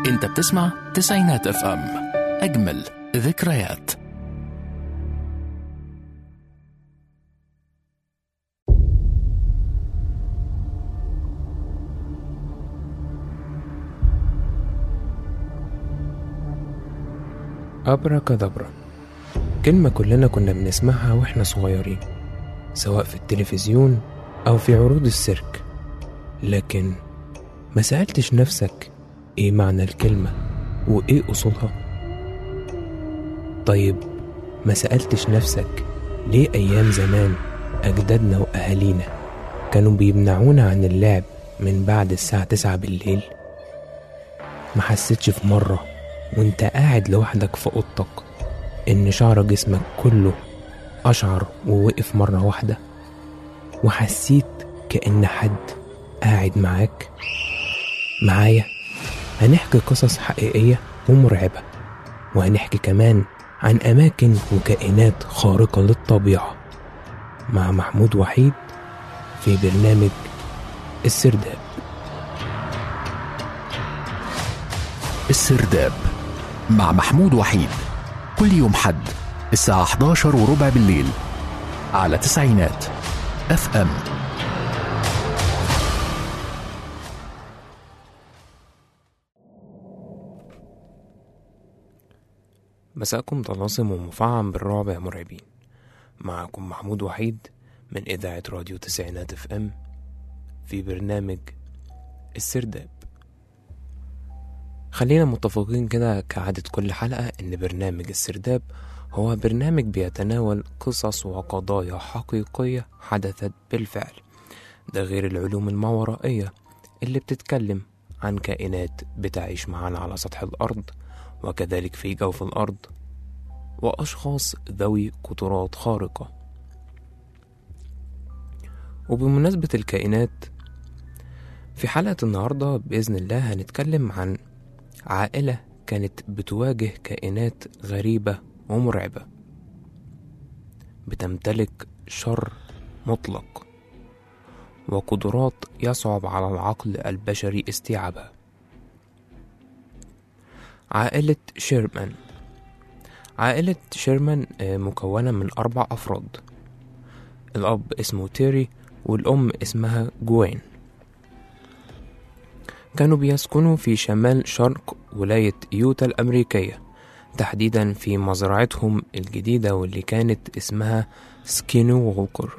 انت بتسمع تسعينات اف ام اجمل ذكريات أبركادبرا كلمة كلنا كنا بنسمعها وإحنا صغيرين سواء في التلفزيون أو في عروض السيرك لكن ما سألتش نفسك إيه معنى الكلمة وإيه أصولها؟ طيب ما سألتش نفسك ليه أيام زمان أجدادنا وأهالينا كانوا بيمنعونا عن اللعب من بعد الساعة تسعة بالليل؟ ما حسيتش في مرة وانت قاعد لوحدك في اوضتك ان شعر جسمك كله اشعر ووقف مرة واحدة وحسيت كأن حد قاعد معاك معايا هنحكي قصص حقيقية ومرعبة وهنحكي كمان عن أماكن وكائنات خارقة للطبيعة مع محمود وحيد في برنامج السرداب السرداب مع محمود وحيد كل يوم حد الساعة 11 وربع بالليل على تسعينات اف ام مساءكم طلاسم ومفعم بالرعب يا مرعبين معكم محمود وحيد من إذاعة راديو تسعينات اف ام في برنامج السرداب خلينا متفقين كده كعادة كل حلقة إن برنامج السرداب هو برنامج بيتناول قصص وقضايا حقيقية حدثت بالفعل ده غير العلوم الماورائية اللي بتتكلم عن كائنات بتعيش معانا على سطح الأرض وكذلك في جوف الأرض وأشخاص ذوي قدرات خارقة وبمناسبة الكائنات في حلقة النهاردة بإذن الله هنتكلم عن عائلة كانت بتواجه كائنات غريبة ومرعبة بتمتلك شر مطلق وقدرات يصعب على العقل البشري استيعابها عائلة شيرمان عائلة شيرمان آه، مكونة من أربع أفراد الأب اسمه تيري والأم اسمها جوين كانوا بيسكنوا في شمال شرق ولاية يوتا الأمريكية تحديدا في مزرعتهم الجديدة واللي كانت اسمها سكينو وولكر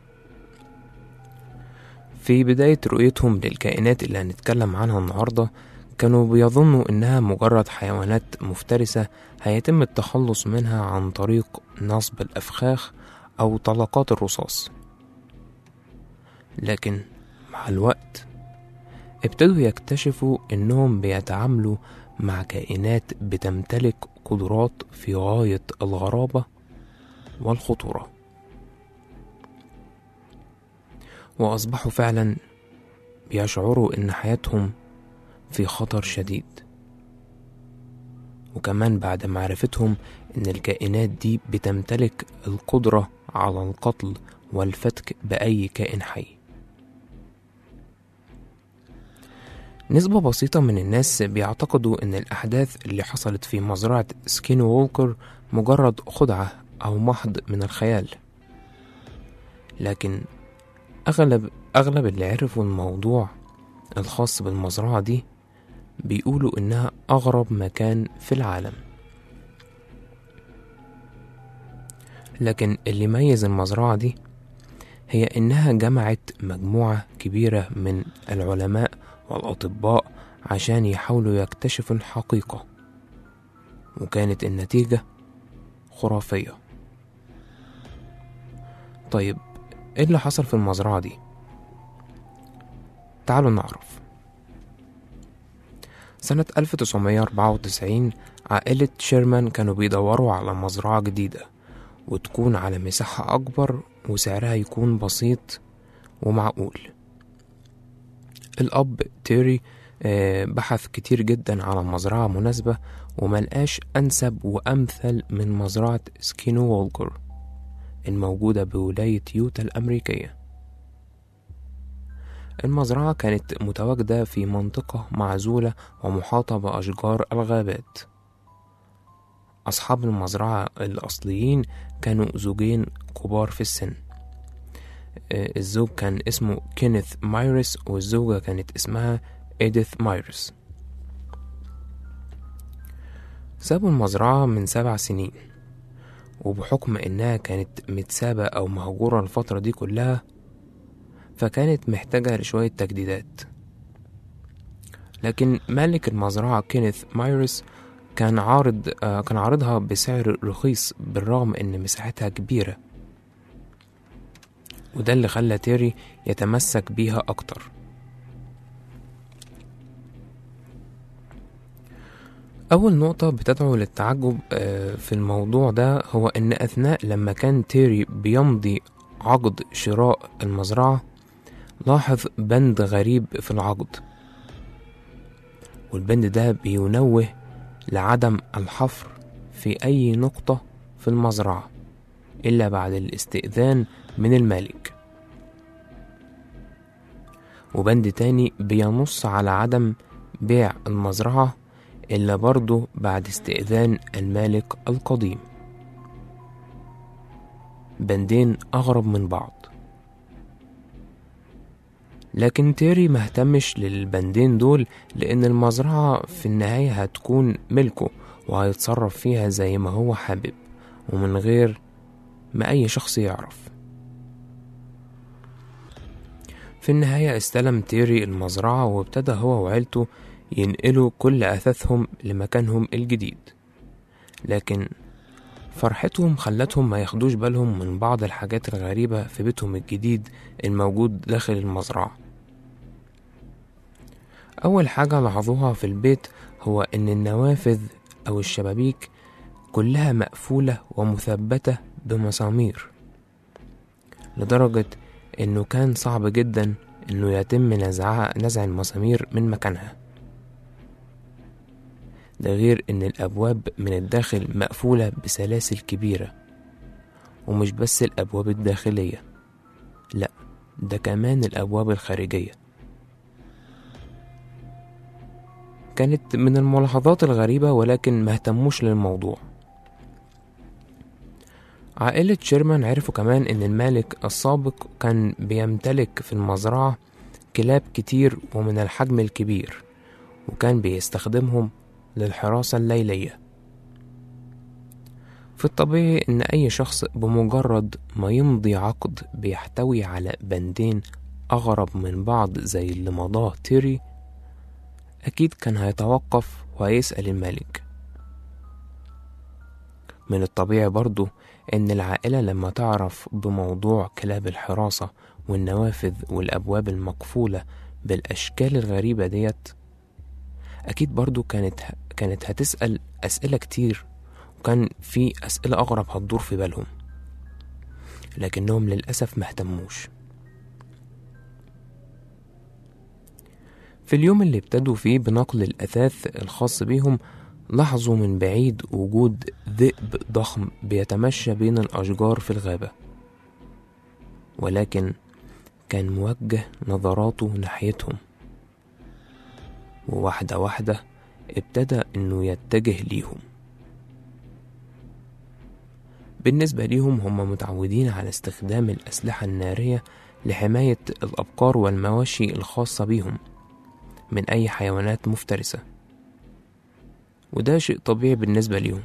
في بداية رؤيتهم للكائنات اللي هنتكلم عنها النهاردة كانوا بيظنوا إنها مجرد حيوانات مفترسة هيتم التخلص منها عن طريق نصب الأفخاخ أو طلقات الرصاص لكن مع الوقت ابتدوا يكتشفوا إنهم بيتعاملوا مع كائنات بتمتلك قدرات في غاية الغرابة والخطورة وأصبحوا فعلا بيشعروا إن حياتهم في خطر شديد وكمان بعد معرفتهم إن الكائنات دي بتمتلك القدرة على القتل والفتك بأي كائن حي نسبة بسيطة من الناس بيعتقدوا إن الأحداث اللي حصلت في مزرعة سكينو وولكر مجرد خدعة أو محض من الخيال لكن أغلب أغلب اللي عرفوا الموضوع الخاص بالمزرعة دي بيقولوا إنها أغرب مكان في العالم لكن اللي ميز المزرعة دي هي إنها جمعت مجموعة كبيرة من العلماء والأطباء عشان يحاولوا يكتشفوا الحقيقة وكانت النتيجة خرافية طيب ايه اللي حصل في المزرعة دي؟ تعالوا نعرف سنة 1994 عائلة شيرمان كانوا بيدوروا على مزرعة جديدة وتكون على مساحة أكبر وسعرها يكون بسيط ومعقول الأب تيري آه، بحث كتير جدا على مزرعة مناسبة وملقاش أنسب وأمثل من مزرعة سكينو وولكر الموجودة بولاية يوتا الأمريكية المزرعة كانت متواجدة في منطقة معزولة ومحاطة بأشجار الغابات أصحاب المزرعة الأصليين كانوا زوجين كبار في السن آه، الزوج كان اسمه كينيث مايرس والزوجة كانت اسمها إيديث مايرس سابوا المزرعة من سبع سنين وبحكم إنها كانت متسابة أو مهجورة الفترة دي كلها فكانت محتاجة لشوية تجديدات لكن مالك المزرعة كينيث مايرس كان عارض آه، كان عارضها بسعر رخيص بالرغم إن مساحتها كبيرة وده اللي خلى تيري يتمسك بيها أكتر أول نقطة بتدعو للتعجب آه، في الموضوع ده هو إن أثناء لما كان تيري بيمضي عقد شراء المزرعة لاحظ بند غريب في العقد والبند ده بينوه لعدم الحفر في أي نقطة في المزرعة إلا بعد الاستئذان من المالك وبند تاني بينص على عدم بيع المزرعة إلا برضه بعد استئذان المالك القديم بندين أغرب من بعض لكن تيري مهتمش للبندين دول لأن المزرعة في النهاية هتكون ملكه وهيتصرف فيها زي ما هو حابب ومن غير ما أي شخص يعرف في النهاية استلم تيري المزرعة وابتدى هو وعيلته ينقلوا كل أثاثهم لمكانهم الجديد لكن فرحتهم خلتهم ما ياخدوش بالهم من بعض الحاجات الغريبة في بيتهم الجديد الموجود داخل المزرعة أول حاجة لاحظوها في البيت هو إن النوافذ أو الشبابيك كلها مقفولة ومثبتة بمسامير لدرجة إنه كان صعب جدا إنه يتم نزعها نزع المسامير من مكانها ده غير إن الأبواب من الداخل مقفولة بسلاسل كبيرة ومش بس الأبواب الداخلية لأ ده كمان الأبواب الخارجية كانت من الملاحظات الغريبة ولكن ما اهتموش للموضوع عائلة شيرمان عرفوا كمان إن المالك السابق كان بيمتلك في المزرعة كلاب كتير ومن الحجم الكبير وكان بيستخدمهم للحراسة الليلية في الطبيعي إن أي شخص بمجرد ما يمضي عقد بيحتوي على بندين أغرب من بعض زي اللي مضاه تيري أكيد كان هيتوقف وهيسأل الملك من الطبيعي برضو إن العائلة لما تعرف بموضوع كلاب الحراسة والنوافذ والأبواب المقفولة بالأشكال الغريبة ديت أكيد برضو كانت كانت هتسأل أسئلة كتير وكان في أسئلة أغرب هتدور في بالهم لكنهم للأسف مهتموش في اليوم اللي ابتدوا فيه بنقل الأثاث الخاص بيهم لاحظوا من بعيد وجود ذئب ضخم بيتمشى بين الأشجار في الغابة ولكن كان موجه نظراته ناحيتهم وواحدة واحدة ابتدى انه يتجه ليهم بالنسبة ليهم هم متعودين على استخدام الأسلحة النارية لحماية الأبقار والمواشي الخاصة بيهم من أي حيوانات مفترسة وده شيء طبيعي بالنسبة ليهم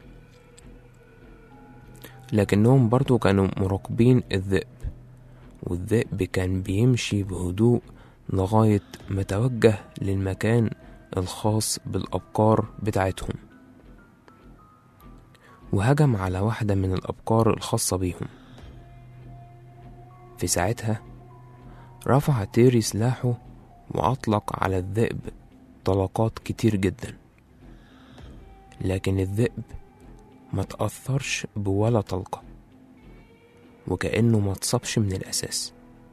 لكنهم برضو كانوا مراقبين الذئب والذئب كان بيمشي بهدوء لغاية ما توجه للمكان الخاص بالأبقار بتاعتهم وهجم على واحدة من الأبقار الخاصة بيهم في ساعتها رفع تيري سلاحه وأطلق على الذئب طلقات كتير جدا لكن الذئب ما تأثرش بولا طلقة وكأنه ما اتصابش من الأساس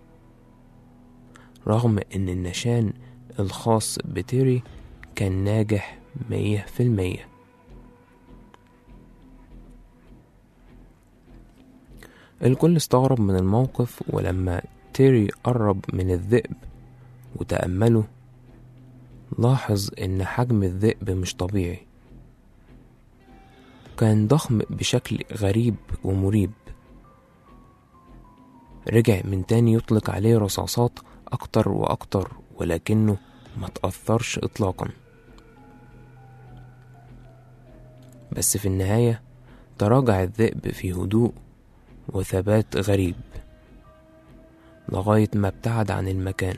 رغم إن النشان الخاص بتيري كان ناجح مية في المية الكل استغرب من الموقف ولما تيري قرب من الذئب وتأمله لاحظ إن حجم الذئب مش طبيعي كان ضخم بشكل غريب ومريب رجع من تاني يطلق عليه رصاصات أكتر وأكتر ولكنه ما تأثرش إطلاقا بس في النهاية تراجع الذئب في هدوء وثبات غريب لغاية ما ابتعد عن المكان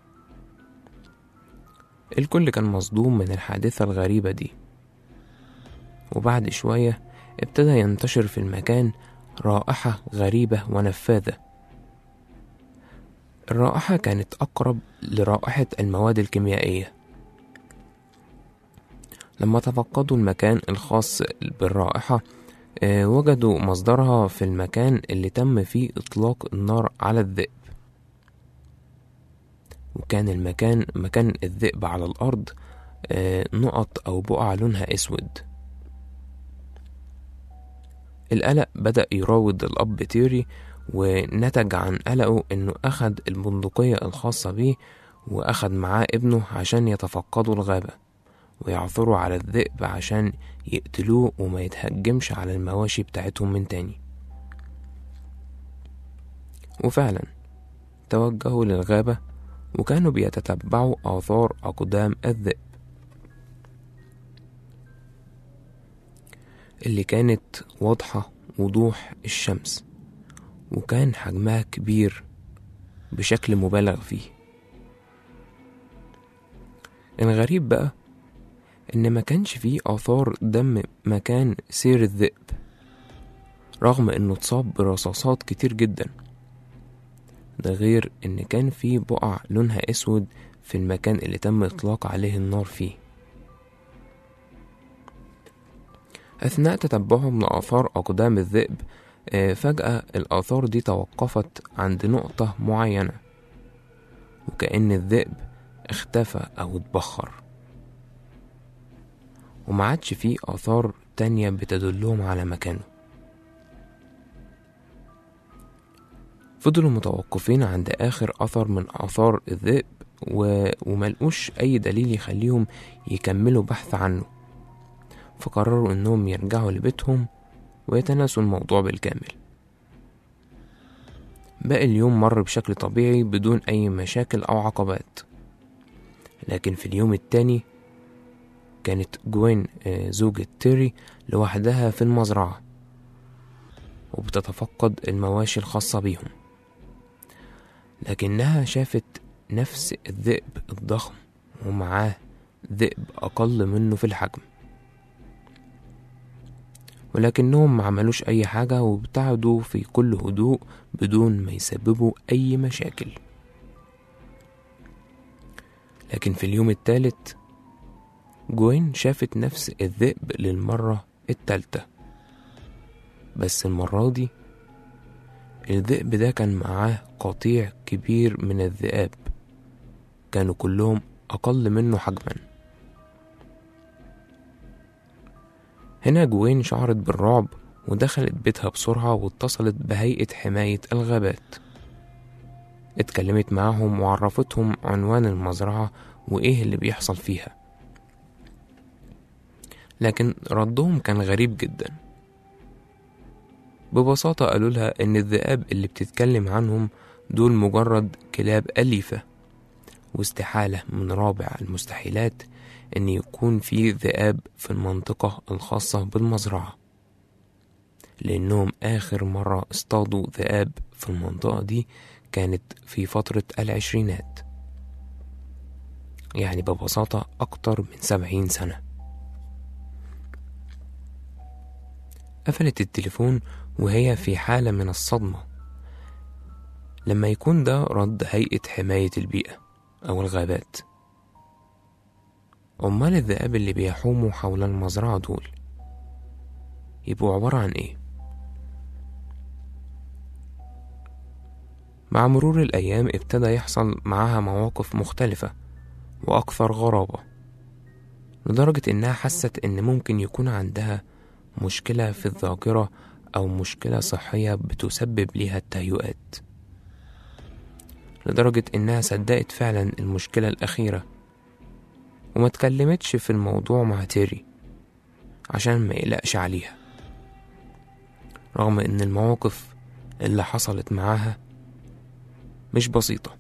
الكل كان مصدوم من الحادثة الغريبة دي وبعد شوية ابتدى ينتشر في المكان رائحة غريبة ونفاذة الرائحة كانت أقرب لرائحة المواد الكيميائية لما تفقدوا المكان الخاص بالرائحة آه، وجدوا مصدرها في المكان اللي تم فيه إطلاق النار على الذئب وكان المكان مكان الذئب على الأرض آه، نقط أو بقع لونها أسود القلق بدأ يراود الأب تيري ونتج عن قلقه إنه أخد البندقية الخاصة بيه وأخد معاه ابنه عشان يتفقدوا الغابة ويعثروا على الذئب عشان يقتلوه وما يتهجمش على المواشي بتاعتهم من تاني وفعلا توجهوا للغابة وكانوا بيتتبعوا آثار أقدام الذئب اللي كانت واضحة وضوح الشمس وكان حجمها كبير بشكل مبالغ فيه الغريب بقى إن ما كانش فيه آثار دم مكان سير الذئب رغم إنه اتصاب برصاصات كتير جدا ده غير إن كان فيه بقع لونها أسود في المكان اللي تم إطلاق عليه النار فيه أثناء تتبعهم لآثار أقدام الذئب آه، فجأة الآثار دي توقفت عند نقطة معينة وكأن الذئب اختفى أو اتبخر وما عادش فيه آثار تانية بتدلهم على مكانه فضلوا متوقفين عند آخر أثر من آثار الذئب و... وملقوش أي دليل يخليهم يكملوا بحث عنه فقرروا إنهم يرجعوا لبيتهم ويتناسوا الموضوع بالكامل باقي اليوم مر بشكل طبيعي بدون أي مشاكل أو عقبات لكن في اليوم التاني كانت جوين آه، زوجة تيري لوحدها في المزرعة وبتتفقد المواشي الخاصة بيهم لكنها شافت نفس الذئب الضخم ومعاه ذئب أقل منه في الحجم ولكنهم ما عملوش أي حاجة وابتعدوا في كل هدوء بدون ما يسببوا أي مشاكل لكن في اليوم التالت جوين شافت نفس الذئب للمرة التالتة بس المرة دي الذئب ده كان معاه قطيع كبير من الذئاب كانوا كلهم أقل منه حجما هنا جوين شعرت بالرعب ودخلت بيتها بسرعة واتصلت بهيئة حماية الغابات اتكلمت معاهم وعرفتهم عنوان المزرعة وإيه اللي بيحصل فيها لكن ردهم كان غريب جدا ببساطة قالوا لها إن الذئاب اللي بتتكلم عنهم دول مجرد كلاب أليفة واستحالة من رابع المستحيلات إن يكون في ذئاب في المنطقة الخاصة بالمزرعة لأنهم آخر مرة اصطادوا ذئاب في المنطقة دي كانت في فترة العشرينات يعني ببساطة أكتر من سبعين سنة قفلت التليفون وهي في حالة من الصدمة لما يكون ده رد هيئة حماية البيئة أو الغابات أمال الذئاب اللي بيحوموا حول المزرعة دول يبقوا عبارة عن إيه؟ مع مرور الأيام ابتدى يحصل معاها مواقف مختلفة وأكثر غرابة لدرجة إنها حست إن ممكن يكون عندها مشكلة في الذاكرة أو مشكلة صحية بتسبب ليها التهيؤات لدرجة إنها صدقت فعلا المشكلة الأخيرة وما اتكلمتش في الموضوع مع تيري عشان ما يقلقش عليها رغم إن المواقف اللي حصلت معاها مش بسيطة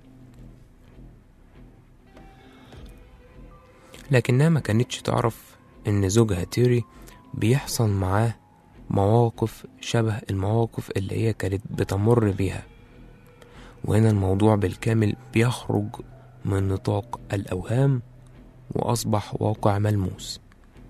لكنها ما كانتش تعرف إن زوجها تيري بيحصل معاه مواقف شبه المواقف اللي هي كانت بتمر بيها وهنا الموضوع بالكامل بيخرج من نطاق الأوهام وأصبح واقع ملموس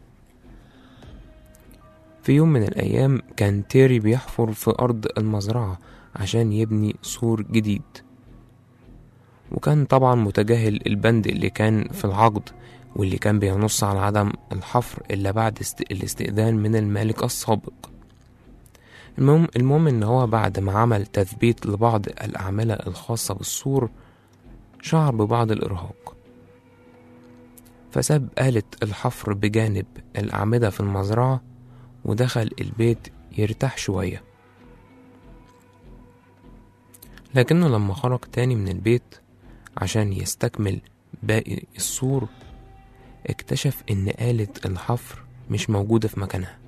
في يوم من الأيام كان تيري بيحفر في أرض المزرعة عشان يبني سور جديد وكان طبعا متجاهل البند اللي كان في العقد واللي كان بينص على عدم الحفر إلا بعد است... الاستئذان من المالك السابق المهم, المهم إن هو بعد ما عمل تثبيت لبعض الأعمدة الخاصة بالسور شعر ببعض الإرهاق فساب آلة الحفر بجانب الأعمدة في المزرعة ودخل البيت يرتاح شوية لكنه لما خرج تاني من البيت عشان يستكمل باقي السور اكتشف إن آلة الحفر مش موجودة في مكانها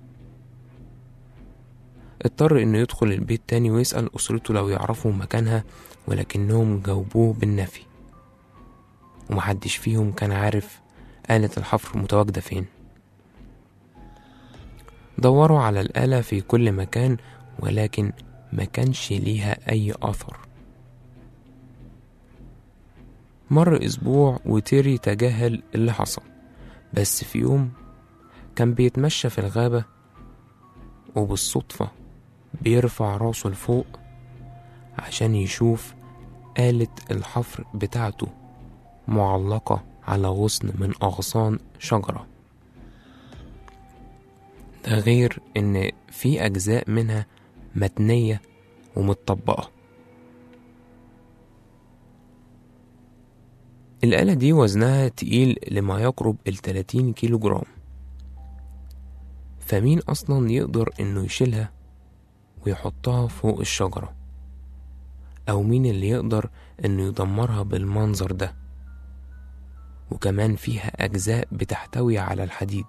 اضطر إنه يدخل البيت تاني ويسأل أسرته لو يعرفوا مكانها ولكنهم جاوبوه بالنفي ومحدش فيهم كان عارف آلة الحفر متواجدة فين دوروا على الآلة في كل مكان ولكن ما كانش ليها أي أثر مر أسبوع وتيري تجاهل اللي حصل بس في يوم كان بيتمشى في الغابة وبالصدفة بيرفع راسه لفوق عشان يشوف آلة الحفر بتاعته معلقة على غصن من أغصان شجرة ده غير إن في أجزاء منها متنية ومتطبقة الآلة دي وزنها تقيل لما يقرب التلاتين كيلو جرام فمين أصلا يقدر إنه يشيلها ويحطها فوق الشجرة أو مين اللي يقدر إنه يدمرها بالمنظر ده وكمان فيها أجزاء بتحتوي على الحديد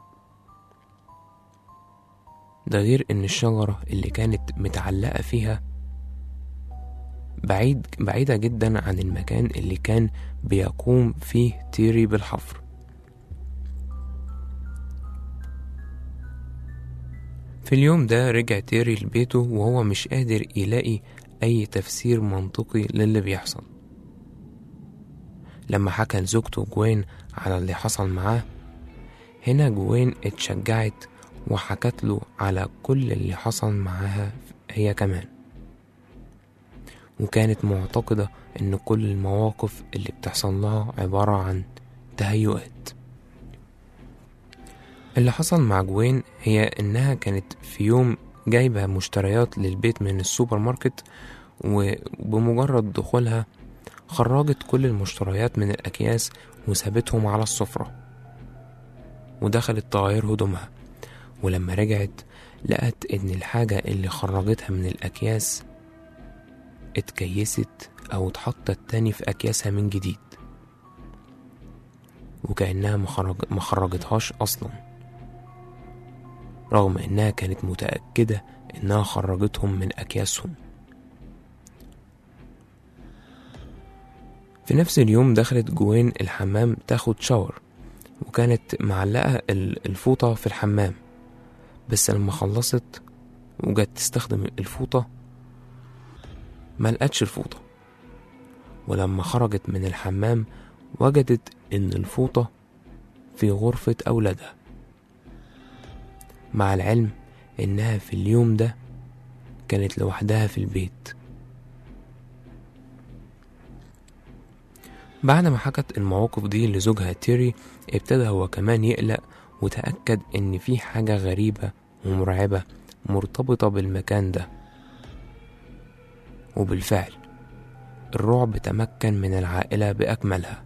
ده غير إن الشجرة اللي كانت متعلقة فيها بعيد بعيدة جدا عن المكان اللي كان بيقوم فيه تيري بالحفر في اليوم ده رجع تيري لبيته وهو مش قادر يلاقي أي تفسير منطقي للي بيحصل لما حكى لزوجته جوين على اللي حصل معاه هنا جوين اتشجعت وحكت له على كل اللي حصل معاها هي كمان وكانت معتقدة إن كل المواقف اللي بتحصل لها عبارة عن تهيؤات اللي حصل مع جوين هي إنها كانت في يوم جايبة مشتريات للبيت من السوبر ماركت وبمجرد دخولها خرجت كل المشتريات من الأكياس وسابتهم على السفرة ودخلت تغير هدومها ولما رجعت لقت إن الحاجة اللي خرجتها من الأكياس اتكيست أو اتحطت تاني في أكياسها من جديد وكأنها مخرج مخرجتهاش أصلا رغم إنها كانت متأكدة إنها خرجتهم من أكياسهم في نفس اليوم دخلت جوين الحمام تاخد شاور وكانت معلقة الفوطة في الحمام بس لما خلصت وجت تستخدم الفوطة ما لقتش الفوطة ولما خرجت من الحمام وجدت إن الفوطة في غرفة أولادها مع العلم إنها في اليوم ده كانت لوحدها في البيت بعد ما حكت المواقف دي لزوجها تيري ابتدى هو كمان يقلق وتأكد إن في حاجة غريبة ومرعبة مرتبطة بالمكان ده وبالفعل الرعب تمكن من العائلة بأكملها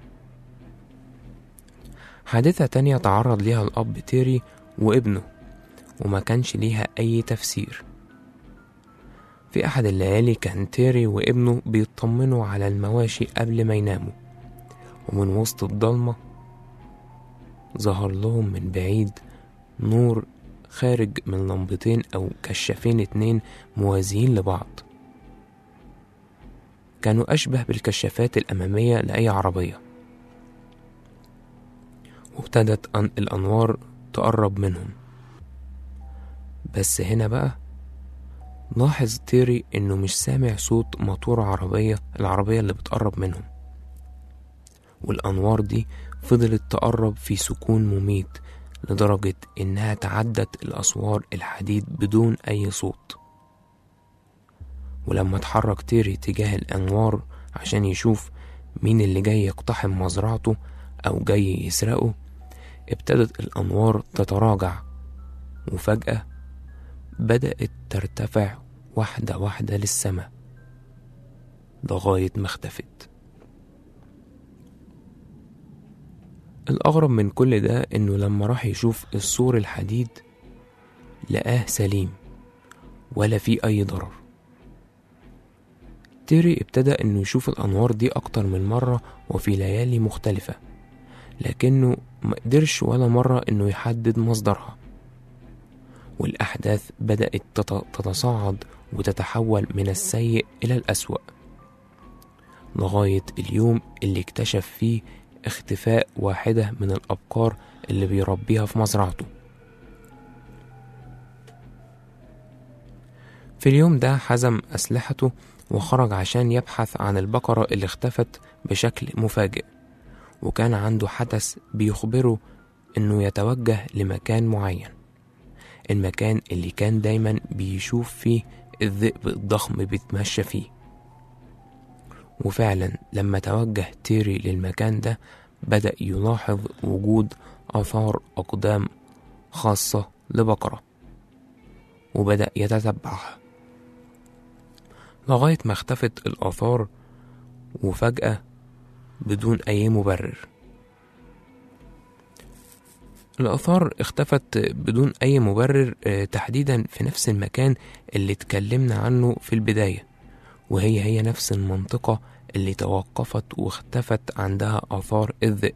حادثة تانية تعرض ليها الأب تيري وابنه وما كانش ليها أي تفسير في أحد الليالي كان تيري وابنه بيطمنوا على المواشي قبل ما يناموا ومن وسط الضلمة ظهر لهم من بعيد نور خارج من لمبتين أو كشافين اتنين موازيين لبعض كانوا أشبه بالكشافات الأمامية لأي عربية وابتدت أن- الأنوار تقرب منهم بس هنا بقى لاحظ تيري إنه مش سامع صوت موتور عربية العربية اللي بتقرب منهم والأنوار دي فضلت تقرب في سكون مميت لدرجة إنها تعدت الأسوار الحديد بدون أي صوت ولما اتحرك تيري تجاه الأنوار عشان يشوف مين اللي جاي يقتحم مزرعته أو جاي يسرقه ابتدت الأنوار تتراجع وفجأة بدأت ترتفع واحدة واحدة للسماء لغاية ما اختفت الأغرب من كل ده إنه لما راح يشوف السور الحديد لقاه سليم ولا فيه أي ضرر تيري ابتدى إنه يشوف الأنوار دي أكتر من مرة وفي ليالي مختلفة لكنه مقدرش ولا مرة إنه يحدد مصدرها والأحداث بدأت تت- تتصاعد وتتحول من السيء إلى الأسوأ لغاية اليوم اللي اكتشف فيه اختفاء واحدة من الأبقار اللي بيربيها في مزرعته في اليوم ده حزم أسلحته وخرج عشان يبحث عن البقرة اللي اختفت بشكل مفاجئ وكان عنده حدث بيخبره إنه يتوجه لمكان معين المكان اللي كان دايما بيشوف فيه الذئب الضخم بيتمشى فيه وفعلا لما توجه تيري للمكان ده بدأ يلاحظ وجود آثار أقدام خاصة لبقرة وبدأ يتتبعها لغاية ما اختفت الآثار وفجأة بدون أي مبرر الآثار اختفت بدون أي مبرر آه، تحديدا في نفس المكان اللي اتكلمنا عنه في البداية وهي هي نفس المنطقة اللي توقفت واختفت عندها آثار الذئب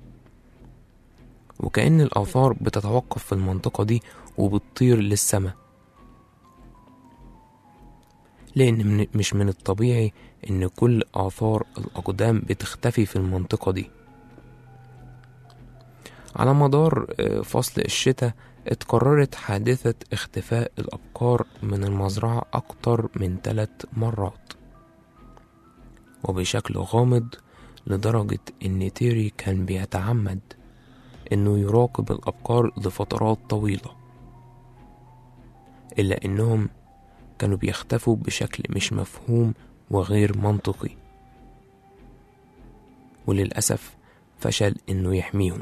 وكأن الآثار بتتوقف في المنطقة دي وبتطير للسماء لأن من مش من الطبيعي إن كل آثار الأقدام بتختفي في المنطقة دي على مدار آه، فصل الشتاء اتكررت حادثة اختفاء الأبقار من المزرعة أكتر من ثلاث مرات وبشكل غامض لدرجة إن تيري كان بيتعمد إنه يراقب الأبقار لفترات طويلة إلا إنهم كانوا بيختفوا بشكل مش مفهوم وغير منطقي وللأسف فشل إنه يحميهم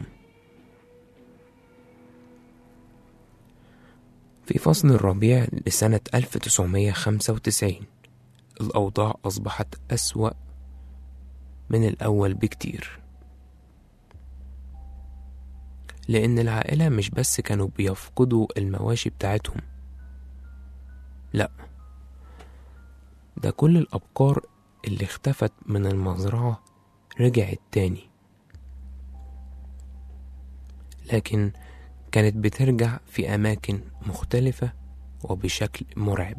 في فصل الربيع لسنة 1995 الأوضاع أصبحت أسوأ من الأول بكتير لأن العائلة مش بس كانوا بيفقدوا المواشي بتاعتهم لأ ده كل الأبقار اللي اختفت من المزرعة رجعت تاني لكن كانت بترجع في أماكن مختلفة وبشكل مرعب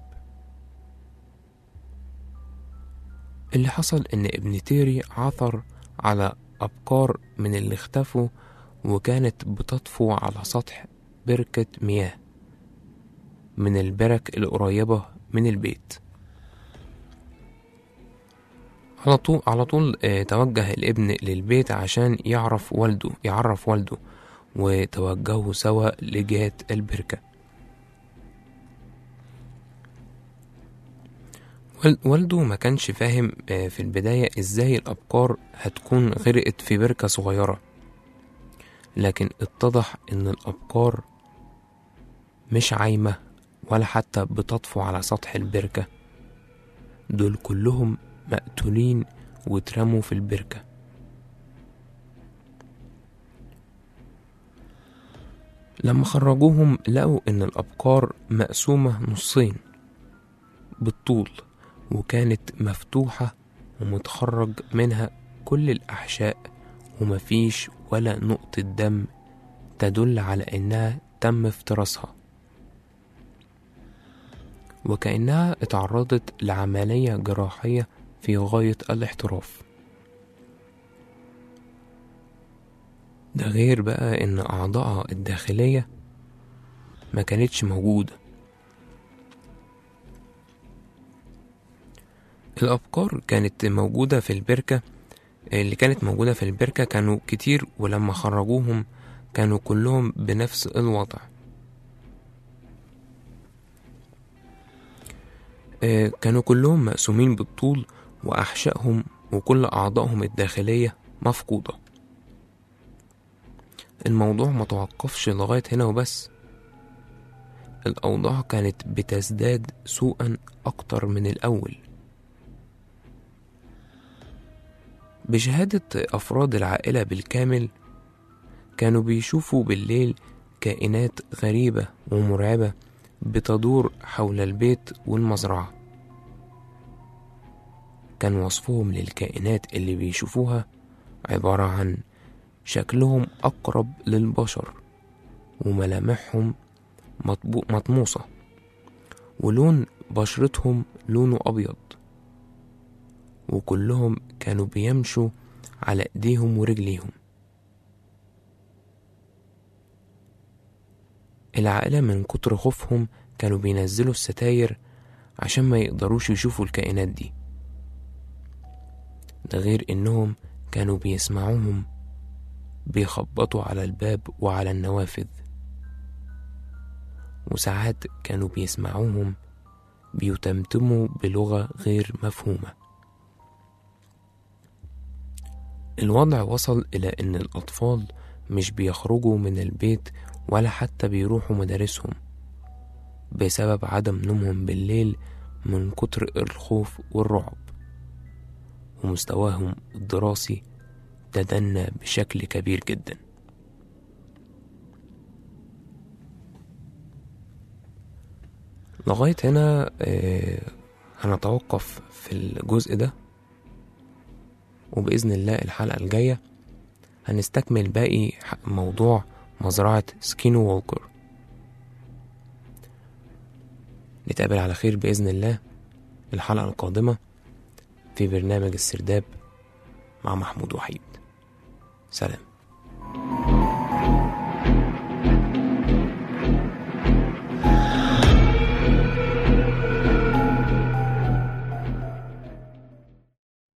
اللي حصل إن ابن تيري عثر على أبقار من اللي اختفوا وكانت بتطفو على سطح بركة مياه من البرك القريبة من البيت على طول على طول آه، توجه الابن للبيت عشان يعرف والده يعرف والده وتوجهوا سوا لجهة البركة وال- والده ما كانش فاهم آه، في البداية ازاي الأبقار هتكون غرقت في بركة صغيرة لكن اتضح ان الأبقار مش عايمة ولا حتى بتطفو على سطح البركة دول كلهم مقتولين واترموا في البركة لما خرجوهم لقوا إن الأبقار مقسومة نصين بالطول وكانت مفتوحة ومتخرج منها كل الأحشاء ومفيش ولا نقطة دم تدل على إنها تم افتراسها وكأنها اتعرضت لعملية جراحية في غاية الاحتراف ده غير بقى إن أعضائها الداخلية ما كانتش موجودة الأبقار كانت موجودة في البركة اللي كانت موجودة في البركة كانوا كتير ولما خرجوهم كانوا كلهم بنفس الوضع آه، كانوا كلهم مقسومين بالطول وأحشائهم وكل أعضائهم الداخلية مفقودة الموضوع متوقفش لغاية هنا وبس الأوضاع كانت بتزداد سوءا أكتر من الأول بشهادة أفراد العائلة بالكامل كانوا بيشوفوا بالليل كائنات غريبة ومرعبة بتدور حول البيت والمزرعة كان وصفهم للكائنات اللي بيشوفوها عبارة عن شكلهم أقرب للبشر وملامحهم مطبو- مطموسة ولون بشرتهم لونه أبيض وكلهم كانوا بيمشوا على ايديهم ورجليهم العائلة من كتر خوفهم كانوا بينزلوا الستاير عشان ما يقدروش يشوفوا الكائنات دي ده غير انهم كانوا بيسمعوهم بيخبطوا على الباب وعلى النوافذ وساعات كانوا بيسمعوهم بيتمتموا بلغة غير مفهومة الوضع وصل إلى إن الأطفال مش بيخرجوا من البيت ولا حتى بيروحوا مدارسهم بسبب عدم نومهم بالليل من كتر الخوف والرعب ومستواهم الدراسي تدنى بشكل كبير جدا لغاية هنا آه، هنتوقف في الجزء ده وبإذن الله الحلقة الجاية هنستكمل باقي ح- موضوع مزرعة سكينو وولكر نتقابل على خير بإذن الله الحلقة القادمة في برنامج السرداب مع محمود وحيد سلام